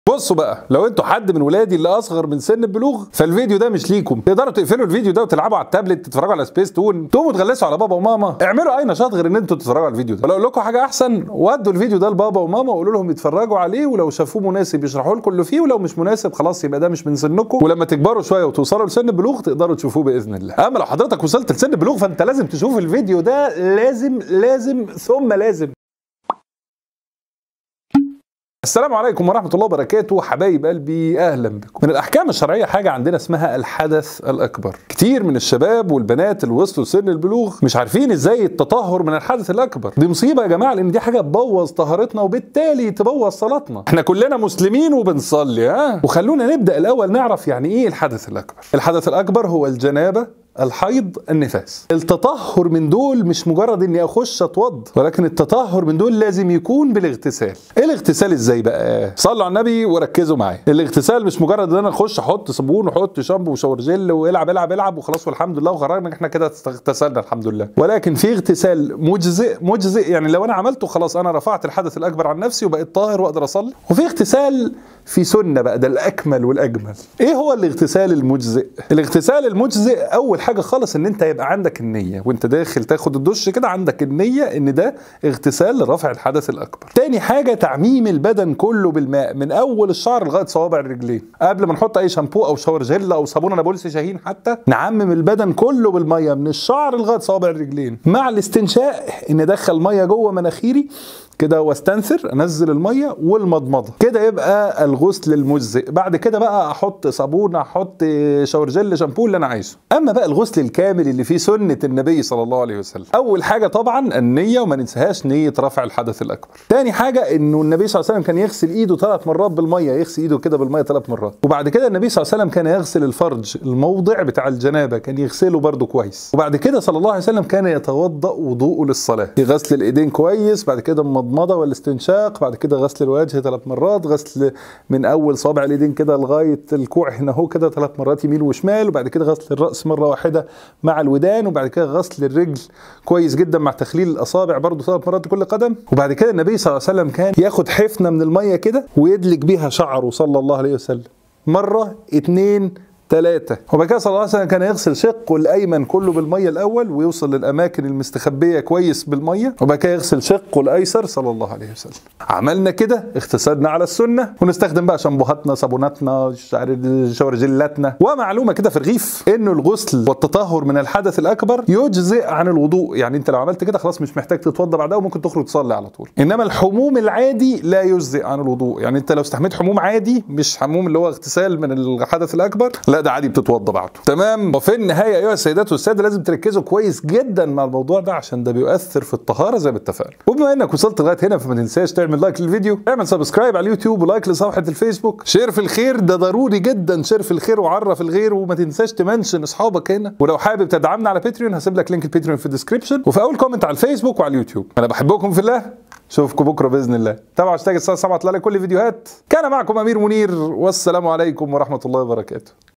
بصوا بقى لو انتوا حد من ولادي اللي اصغر من سن البلوغ فالفيديو ده مش ليكم تقدروا تقفلوا الفيديو ده وتلعبوا على التابلت تتفرجوا على سبيس تون تقوموا تغلسوا على بابا وماما اعملوا اي نشاط غير ان انتوا تتفرجوا على الفيديو ده ولو اقول لكم حاجه احسن ودوا الفيديو ده لبابا وماما وقولوا لهم يتفرجوا عليه ولو شافوه مناسب يشرحوا لكم اللي فيه ولو مش مناسب خلاص يبقى ده مش من سنكم ولما تكبروا شويه وتوصلوا لسن البلوغ تقدروا تشوفوه باذن الله اما لو حضرتك وصلت لسن البلوغ فانت لازم تشوف الفيديو ده لازم لازم ثم لازم السلام عليكم ورحمة الله وبركاته حبايب قلبي أهلا بكم من الأحكام الشرعية حاجة عندنا اسمها الحدث الأكبر كتير من الشباب والبنات اللي وصلوا سن البلوغ مش عارفين إزاي التطهر من الحدث الأكبر دي مصيبة يا جماعة لأن دي حاجة تبوظ طهارتنا وبالتالي تبوظ صلاتنا احنا كلنا مسلمين وبنصلي ها وخلونا نبدأ الأول نعرف يعني إيه الحدث الأكبر الحدث الأكبر هو الجنابة الحيض النفاس التطهر من دول مش مجرد اني اخش اتوض ولكن التطهر من دول لازم يكون بالاغتسال ايه الاغتسال ازاي بقى صلوا على النبي وركزوا معايا الاغتسال مش مجرد ان انا اخش احط صابون واحط شامبو وشاور جل والعب العب العب وخلاص والحمد لله وخرجنا احنا كده اغتسلنا الحمد لله ولكن في اغتسال مجزئ مجزئ يعني لو انا عملته خلاص انا رفعت الحدث الاكبر عن نفسي وبقيت طاهر واقدر اصلي وفي اغتسال في سنه بقى ده الاكمل والاجمل ايه هو الاغتسال المجزئ الاغتسال المجزئ اول حاجه خالص ان انت يبقى عندك النيه وانت داخل تاخد الدش كده عندك النيه ان ده اغتسال لرفع الحدث الاكبر تاني حاجه تعميم البدن كله بالماء من اول الشعر لغايه صوابع الرجلين قبل ما نحط اي شامبو او شاور جل او صابونه نابلسي شاهين حتى نعمم البدن كله بالميه من الشعر لغايه صوابع الرجلين مع الاستنشاء ان ادخل ميه جوه مناخيري كده واستنثر انزل الميه والمضمضه كده يبقى الغسل المجزئ بعد كده بقى احط صابون احط شاور جل شامبو اللي انا عايزه اما بقى الغسل الكامل اللي فيه سنه النبي صلى الله عليه وسلم اول حاجه طبعا النيه وما ننساهاش نيه رفع الحدث الاكبر تاني حاجه انه النبي صلى الله عليه وسلم كان يغسل ايده ثلاث مرات بالميه يغسل ايده كده بالميه ثلاث مرات وبعد كده النبي صلى الله عليه وسلم كان يغسل الفرج الموضع بتاع الجنابه كان يغسله برده كويس وبعد كده صلى الله عليه وسلم كان يتوضا وضوءه للصلاه غسل الايدين كويس بعد كده المضمضه والاستنشاق بعد كده غسل الوجه ثلاث مرات غسل من اول صابع الايدين كده لغايه الكوع هنا اهو كده ثلاث مرات يمين وشمال وبعد كده غسل الراس مره واحده مع الودان وبعد كده غسل الرجل كويس جدا مع تخليل الاصابع برضه ثلاث مرات لكل قدم وبعد كده النبي صلى الله عليه وسلم كان ياخد حفنه من الميه كده ويدلك بيها شعره صلى الله عليه وسلم مره اتنين ثلاثة وبعد كده صلى الله عليه وسلم كان يغسل شقه الأيمن كله بالمية الأول ويوصل للأماكن المستخبية كويس بالمية وبعد كده يغسل شقه الأيسر صلى الله عليه وسلم عملنا كده اغتسلنا على السنة ونستخدم بقى شامبوهاتنا صابوناتنا شاور جلاتنا ومعلومة كده في الرغيف إنه الغسل والتطهر من الحدث الأكبر يجزئ عن الوضوء يعني أنت لو عملت كده خلاص مش محتاج تتوضى بعدها وممكن تخرج تصلي على طول إنما الحموم العادي لا يجزئ عن الوضوء يعني أنت لو استحميت حموم عادي مش حموم اللي هو اغتسال من الحدث الأكبر لا ده عادي بتتوضى بعده تمام وفي النهايه ايها السيدات والساده لازم تركزوا كويس جدا مع الموضوع ده عشان ده بيؤثر في الطهاره زي ما اتفقنا وبما انك وصلت لغايه هنا فما تنساش تعمل لايك للفيديو اعمل سبسكرايب على اليوتيوب ولايك لصفحه الفيسبوك شير في الخير ده ضروري جدا شير في الخير وعرف الغير وما تنساش تمنشن اصحابك هنا ولو حابب تدعمنا على باتريون هسيب لك لينك الباتريون في الديسكربشن وفي اول كومنت على الفيسبوك وعلى اليوتيوب انا بحبكم في الله اشوفكم بكره باذن الله تابعوا هاشتاج الساعه 7 طلع لي كل فيديوهات كان معكم امير منير والسلام عليكم ورحمه الله وبركاته